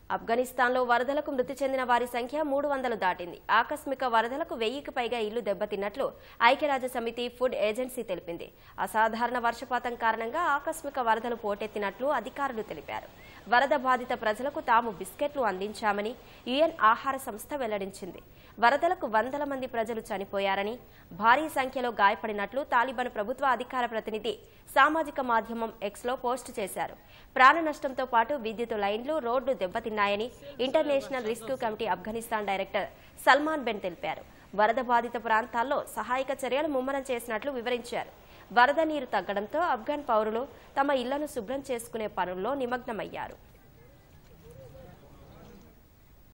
ఆఫ్ఘనిస్తాన్లో వరదలకు మృతి చెందిన వారి సంఖ్య మూడు వందలు దాటింది ఆకస్మిక వరదలకు వెయ్యికి పైగా ఇళ్లు దెబ్బతిన్నట్లు ఐక్యరాజ్య సమితి ఫుడ్ ఏజెన్సీ తెలిపింది అసాధారణ వర్షపాతం కారణంగా ఆకస్మిక వరదలు పోటెత్తినట్లు అధికారులు తెలిపారు వరద బాధిత ప్రజలకు తాము బిస్కెట్లు అందించామని యుఎన్ ఆహార సంస్థ వెల్లడించింది వరదలకు వందల మంది ప్రజలు చనిపోయారని భారీ సంఖ్యలో గాయపడినట్లు తాలిబాన్ ప్రభుత్వ అధికార ప్రతినిధి సామాజిక మాధ్యమం ఎక్స్లో పోస్టు చేశారు ప్రాణ నష్టంతో పాటు విద్యుత్ లైన్లు రోడ్లు దెబ్బతిన్నాయని international rescue committee Afghanistan director Salman Ben తెలిపారు వరద బాధిత ప్రాంతాల్లో సహాయక చర్యలు ముమ్మరం చేసినట్లు వివరించారు వరద నీరు తగ్గడంతో ఆఫ్ఘన్ పౌరులు తమ ఇళ్లను శుభ్రం చేసుకునే పనుల్లో నిమగ్నమయ్యారు